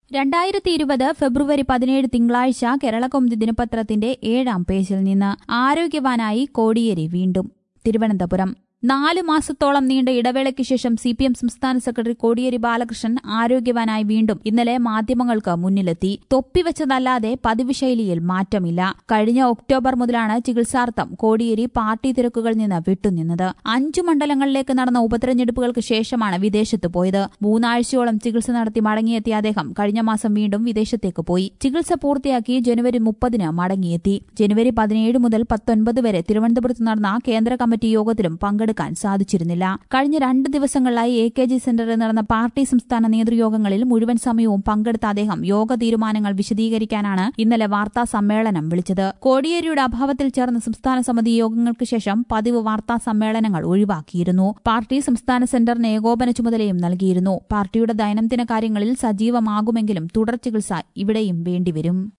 രണ്ടായിരത്തി ഇരുപത് ഫെബ്രുവരി പതിനേഴ് തിങ്കളാഴ്ച കേരളകൗമുദി ദിനപത്രത്തിന്റെ ഏഴാം പേജിൽ നിന്ന് ആരോഗ്യവാനായി കോടിയേരി വീണ്ടും തിരുവനന്തപുരം നാല് മാസത്തോളം നീണ്ട ഇടവേളയ്ക്ക് ശേഷം സി പി എം സംസ്ഥാന സെക്രട്ടറി കോടിയേരി ബാലകൃഷ്ണൻ ആരോഗ്യവാനായി വീണ്ടും ഇന്നലെ മാധ്യമങ്ങൾക്ക് മുന്നിലെത്തി തൊപ്പിവെച്ചതല്ലാതെ പതിവ് ശൈലിയിൽ മാറ്റമില്ല കഴിഞ്ഞ ഒക്ടോബർ മുതലാണ് ചികിത്സാർത്ഥം കോടിയേരി പാർട്ടി തിരക്കുകളിൽ നിന്ന് വിട്ടുനിന്നത് അഞ്ചു മണ്ഡലങ്ങളിലേക്ക് നടന്ന ഉപതെരഞ്ഞെടുപ്പുകൾക്ക് ശേഷമാണ് വിദേശത്ത് പോയത് മൂന്നാഴ്ചയോളം ചികിത്സ നടത്തി മടങ്ങിയെത്തിയ അദ്ദേഹം കഴിഞ്ഞ മാസം വീണ്ടും വിദേശത്തേക്ക് പോയി ചികിത്സ പൂർത്തിയാക്കി ജനുവരി മുപ്പതിന് മടങ്ങിയെത്തി ജനുവരി പതിനേഴ് മുതൽ പത്തൊൻപത് വരെ തിരുവനന്തപുരത്ത് നടന്ന കേന്ദ്ര കമ്മിറ്റി യോഗത്തിലും പങ്കെടുക്കാൻ സാധിച്ചിരുന്നില്ല കഴിഞ്ഞ രണ്ട് ദിവസങ്ങളിലായി എ കെ ജി സെന്ററിൽ നടന്ന പാർട്ടി സംസ്ഥാന നേതൃയോഗങ്ങളിൽ മുഴുവൻ സമയവും പങ്കെടുത്ത അദ്ദേഹം യോഗ തീരുമാനങ്ങൾ വിശദീകരിക്കാനാണ് ഇന്നലെ വാർത്താ സമ്മേളനം വിളിച്ചത് കോടിയേരിയുടെ അഭാവത്തിൽ ചേർന്ന സംസ്ഥാന സമിതി യോഗങ്ങൾക്ക് ശേഷം പതിവ് വാർത്താ സമ്മേളനങ്ങൾ ഒഴിവാക്കിയിരുന്നു പാർട്ടി സംസ്ഥാന സെന്ററിന് ഏകോപന ചുമതലയും നൽകിയിരുന്നു പാർട്ടിയുടെ ദൈനംദിന കാര്യങ്ങളിൽ സജീവമാകുമെങ്കിലും തുടർ ചികിത്സ ഇവിടെയും വേണ്ടിവരും